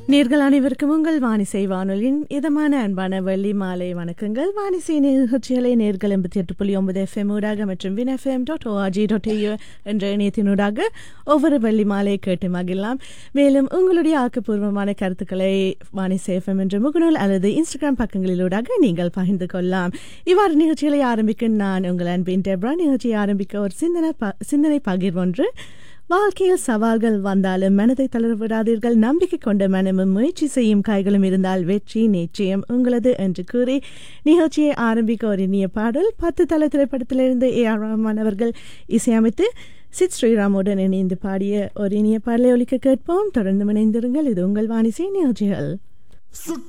நேர்கள் அனைவருக்கும் உங்கள் வானிசை வானொலியின் இதமான அன்பான வெள்ளி மாலை வணக்கங்கள் வானிசை நிகழ்ச்சிகளை நேர்கள் எண்பத்தி எட்டு புள்ளி ஒன்பது எஃப்எம் ஊடாக மற்றும் win FM dot ORG dot AU என்ற இணையத்தினூடாக ஒவ்வொரு வெள்ளி மாலை கேட்டு மகிழலாம் மேலும் உங்களுடைய ஆக்கப்பூர்வமான கருத்துக்களை வானிசை எஃப்எம் என்ற முகநூல் அல்லது இன்ஸ்டாகிராம் பக்கங்களிலூடாக நீங்கள் பகிர்ந்து கொள்ளலாம் இவ்வாறு நிகழ்ச்சிகளை ஆரம்பிக்க நான் உங்கள் அன்பின் டெப்ரா நிகழ்ச்சியை ஆரம்பிக்க ஒரு சிந்தனை ப- சிந்தனை பகிர்வொன்று வாழ்க்கையில் சவால்கள் வந்தாலும் மனதை தளர விடாதீர்கள் நம்பிக்கை கொண்ட மனமும் முயற்சி செய்யும் கைகளும் இருந்தால் வெற்றி நிச்சயம் உங்களது என்று கூறி நிகழ்ச்சியை ஆரம்பிக்க ஒரு இனிய பாடல் பத்து தல திரைப்படத்திலிருந்து ஏ ஆர் ரஹ்மான் அவர்கள் இசையமைத்து சித் ஸ்ரீராமுடன் இணைந்து பாடிய ஒரு இனிய பாடலை ஒலிக்க கேட்போம் தொடர்ந்து இணைந்திருங்கள் இது உங்கள் வாணிசை நிகழ்ச்சிகள்